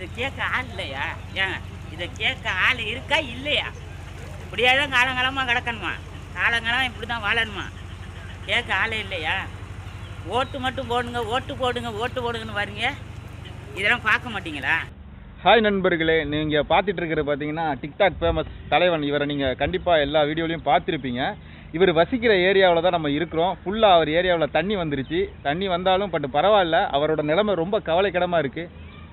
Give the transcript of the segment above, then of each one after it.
இது கேட்க ஆள் இல்லையா ஏங்க இதை கேட்க ஆள் இருக்கா இல்லையா இப்படியே தான் காலங்காலமாக கிடக்கணுமா காலங்காலம் இப்படி தான் வாழணுமா கேட்க ஆளே இல்லையா ஓட்டு மட்டும் போடுங்க ஓட்டு போடுங்க ஓட்டு போடுங்கன்னு வரீங்க இதெல்லாம் பார்க்க மாட்டீங்களா ஹாய் நண்பர்களே நீங்கள் பார்த்துட்டு இருக்கிறது பார்த்தீங்கன்னா டிக்டாக் ஃபேமஸ் தலைவன் இவரை நீங்கள் கண்டிப்பாக எல்லா வீடியோலையும் பார்த்துருப்பீங்க இவர் வசிக்கிற ஏரியாவில் தான் நம்ம இருக்கிறோம் ஃபுல்லாக அவர் ஏரியாவில் தண்ணி வந்துருச்சு தண்ணி வந்தாலும் பட் பரவாயில்ல அவரோட நிலைமை ரொம்ப கவலைக்கிடமாக இருக்குது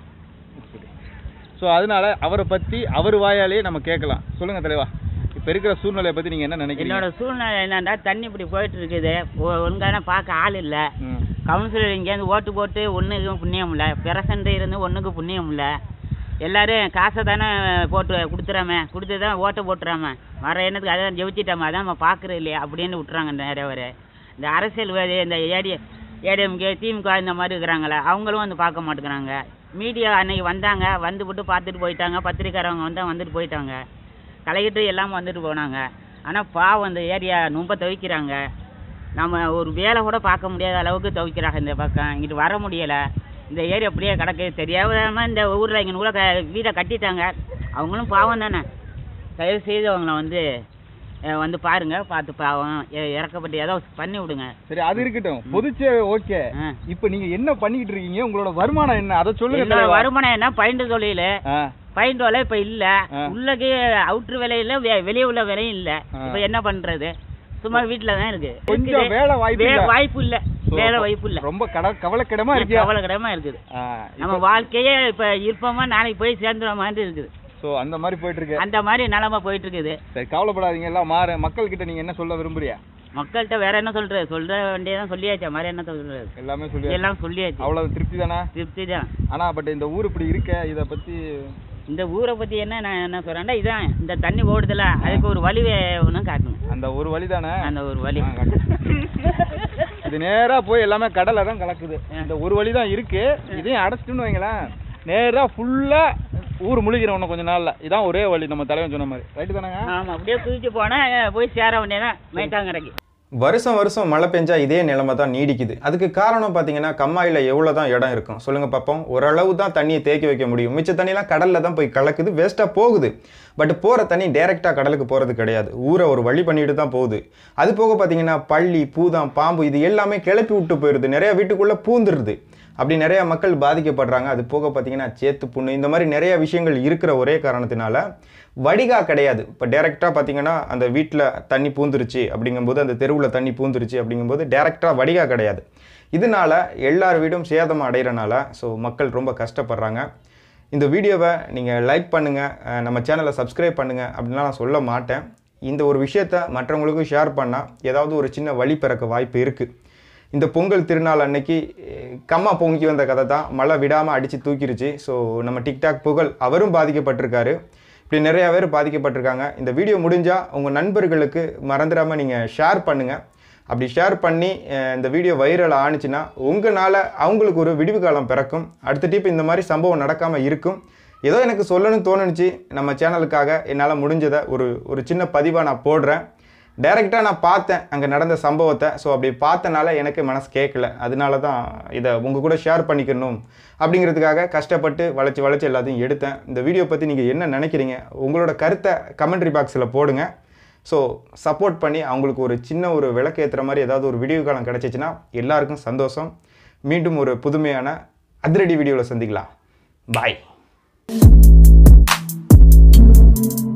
ஸோ அதனால அவரை பற்றி அவர் வாயாலேயே நம்ம கேட்கலாம் சொல்லுங்கள் தலைவா இப்போ இருக்கிற சூழ்நிலையை பற்றி நீங்கள் என்ன நினைக்கிறீங்க என்னோட சூழ்நிலை என்னன்னா தண்ணி இப்படி போயிட்டு இருக்குது ஒ- ஒழுங்கான பார்க்க ஆள் இல்லை ம் கவுன்சிலர் இங்கேருந்து ஓட்டு போட்டு ஒன்றுக்கும் புண்ணியம் இல்லை பிரசன்ட் இருந்து ஒன்றுக்கு புண்ணியம் இல்லை எல்லாரும் காசை தானே போட்டு கொடுத்துறாம கொடுத்து தான் ஓட்டை போட்டுறாம வர என்னத்துக்கு அதான் ஜெயிச்சிட்டாம அதான் நம்ம பார்க்குறது இல்லையா அப்படின்னு விட்டுறாங்க நிறைய பேர் இந்த அரசியல்வாதி இந்த ஏடி ஏடிஎம்கே திமுக இந்த மாதிரி இருக்கிறாங்களே அவங்களும் வந்து பார்க்க மாட்டேங்கிறாங்க மீடியா அன்னைக்கு வந்தாங்க வந்து விட்டு பார்த்துட்டு போயிட்டாங்க பத்திரிக்காரவங்க வந்தால் வந்துட்டு போயிட்டாங்க கலெக்டர் எல்லாம் வந்துட்டு போனாங்க ஆனால் பாவம் இந்த ஏரியா ரொம்ப துவைக்கிறாங்க நம்ம ஒரு வேலை கூட பார்க்க முடியாத அளவுக்கு துவைக்கிறாங்க இந்த பக்கம் இங்கிட்டு வர முடியலை இந்த ஏரியா அப்படியே கிடக்கு தெரியாம இந்த ஊரில் இங்கே கூட க வீடை கட்டிட்டாங்க அவங்களும் பாவம் தானே தயவு செய்து அவங்கள வந்து அஹ், வந்து பாருங்க பார்த்து பாவம் இ- இறக்கப்பட்டு ஏதோ பண்ணி விடுங்க சரி அது இருக்கட்டும் பொதுச்சேவை ஓகே ஆ. இப்போ நீங்கள் என்ன பண்ணிக்கிட்டு இருக்கீங்க உங்களோட வருமானம் என்ன அதை சொல்லுங்க என்னோட தலைவா. வருமானம் என்ன பயிண்டு தொழில் ஆ பயிண்டு வேலை இப்போ இல்லை ஆ. உள்ளக்கே அவுட்ரு விலையில வெளியே உள்ள விலையும் இல்லை ஆ. இப்போ என்ன பண்ணுறது சும்மா வீட்டில் தான் இருக்கு கொஞ்சம் இருக்குது. வேலை வாய்ப்பு வே- இல்ல. வாய்ப்பு இல்லை So, வேலை வாய்ப்பு இல்லை ரொம்ப கட கவலைக்கிடமா இருக்கியா கவலைக்கிடமா இருக்குது ஆ, நம்ம இப்ப- வாழ்க்கையே இப்போ இருப்போமா நாளைக்கு போய் சேர்ந்துற மாதிரி இருக்குது சோ அந்த மாதிரி போயிட்டு இருக்கு அந்த மாதிரி நிலமை போயிட்டு இருக்குது சரி கவலைப்படாதீங்க எல்லாம் மாற மக்கள் கிட்ட நீங்க என்ன சொல்ல விரும்புறியா மக்கள்கிட்ட வேற என்ன சொல்றது சொல்ற வேண்டியதான் சொல்லியாச்சு மாதிரி என்ன சொல்றது எல்லாமே சொல்லி எல்லாம் சொல்லியாச்சு அவ்வளவு திருப்தி தானே திருப்தி தான் ஆனா பட் இந்த ஊர் இப்படி இருக்க இத பத்தி இந்த ஊரை பத்தி என்ன நான் என்ன சொல்றேன்டா இதான் இந்த தண்ணி ஓடுதுல அதுக்கு ஒரு வழி ஒன்றும் காட்டணும் அந்த ஒரு வழி தானே அந்த ஒரு வழி ஆ, காட்டு. இது நேரா போய் எல்லாமே கடல்ல தான் கலக்குது இந்த ஒரு வழி தான் இருக்கு இதையும் அடைச்சிட்டுன்னு வைங்களேன் நேரா ஃபுல்லா ஊர் முழுகிறோம் இன்னும் கொஞ்ச நாள்ல இதான் ஒரே வழி நம்ம தலைவன் சொன்ன மாதிரி ரைட்டு தானேங்க ஆமா அப்படியே தூக்கி போனா போய் சேர வேண்டியதான் மேட்டாங்கரைக்கு வருஷம் வருஷம் மழை பெஞ்சா இதே நிலைமை தான் நீடிக்குது அதுக்கு காரணம் பார்த்தீங்கன்னா கம்மாயில் எவ்வளோ தான் இடம் இருக்கும் சொல்லுங்க பார்ப்போம் ஓரளவு தான் தண்ணியை தேக்கி வைக்க முடியும் மிச்ச தண்ணிலாம் கடலில் தான் போய் கலக்குது வேஸ்ட்டாக போகுது பட் போகிற தண்ணி டைரெக்டாக கடலுக்கு போகிறது கிடையாது ஊரை ஒரு வழி பண்ணிட்டு தான் போகுது அது போக பார்த்தீங்கன்னா பள்ளி பூதம் பாம்பு இது எல்லாமே கிளப்பி விட்டு போயிடுது நிறைய வீட்டுக்குள்ளே பூந்துருது அப்படி நிறைய மக்கள் பாதிக்கப்படுறாங்க அது போக பார்த்தீங்கன்னா சேத்து புண்ணு இந்த மாதிரி நிறைய விஷயங்கள் இருக்கிற ஒரே காரணத்தினால வடிகா கிடையாது இப்போ டேரெக்டாக பார்த்தீங்கன்னா அந்த வீட்டில் தண்ணி பூந்துருச்சு அப்படிங்கும்போது அந்த தெருவில் தண்ணி பூந்துருச்சு அப்படிங்கும்போது டேரெக்டாக வடிகா கிடையாது இதனால எல்லார் வீடும் சேதம் அடைகிறனால ஸோ மக்கள் ரொம்ப கஷ்டப்படுறாங்க இந்த வீடியோவை நீங்கள் லைக் பண்ணுங்கள் நம்ம சேனலை சப்ஸ்கிரைப் பண்ணுங்கள் அப்படின்லாம் நான் சொல்ல மாட்டேன் இந்த ஒரு விஷயத்த மற்றவங்களுக்கும் ஷேர் பண்ணால் ஏதாவது ஒரு சின்ன வழி பிறக்க வாய்ப்பு இருக்குது இந்த பொங்கல் திருநாள் அன்னைக்கு அஹ், கம்மா பொங்கி வந்த கதை தான் மழை விடாமல் அடித்து தூக்கிருச்சு ஸோ நம்ம டிக்டாக் புகழ் அவரும் பாதிக்கப்பட்டிருக்காரு இப்படி நிறையா பேர் பாதிக்கப்பட்டிருக்காங்க இந்த வீடியோ முடிஞ்சால் உங்கள் நண்பர்களுக்கு மறந்துடாமல் நீங்கள் ஷேர் பண்ணுங்கள் அப்படி ஷேர் பண்ணி அஹ், இந்த வீடியோ வைரல் ஆணுச்சுன்னா உங்களால் அவங்களுக்கு ஒரு விடிவு காலம் பிறக்கும் அடுத்த டிப் இந்த மாதிரி சம்பவம் நடக்காமல் இருக்கும் ஏதோ எனக்கு சொல்லணும்னு தோணுச்சு நம்ம சேனலுக்காக என்னால் முடிஞ்சதை ஒரு ஒரு சின்ன பதிவாக நான் போடுறேன் டைரெக்டாக நான் பார்த்தேன் அங்கே நடந்த சம்பவத்தை ஸோ அப்படி பார்த்தனால எனக்கு மனசு கேட்கல அதனால தான் இதை உங்கள் கூட ஷேர் பண்ணிக்கணும் அப்படிங்கிறதுக்காக கஷ்டப்பட்டு வளைச்சி வளைச்சி எல்லாத்தையும் எடுத்தேன் இந்த வீடியோ பற்றி நீங்கள் என்ன நினைக்கிறீங்க உங்களோட கருத்தை கமெண்ட்ரி பாக்ஸில் போடுங்க ஸோ சப்போர்ட் பண்ணி அவங்களுக்கு ஒரு சின்ன ஒரு விளக்கு ஏற்றுற மாதிரி ஏதாவது ஒரு வீடியோ காலம் கிடச்சிச்சின்னா எல்லாருக்கும் சந்தோஷம் மீண்டும் ஒரு புதுமையான அதிரடி வீடியோவில் சந்திக்கலாம் பாய்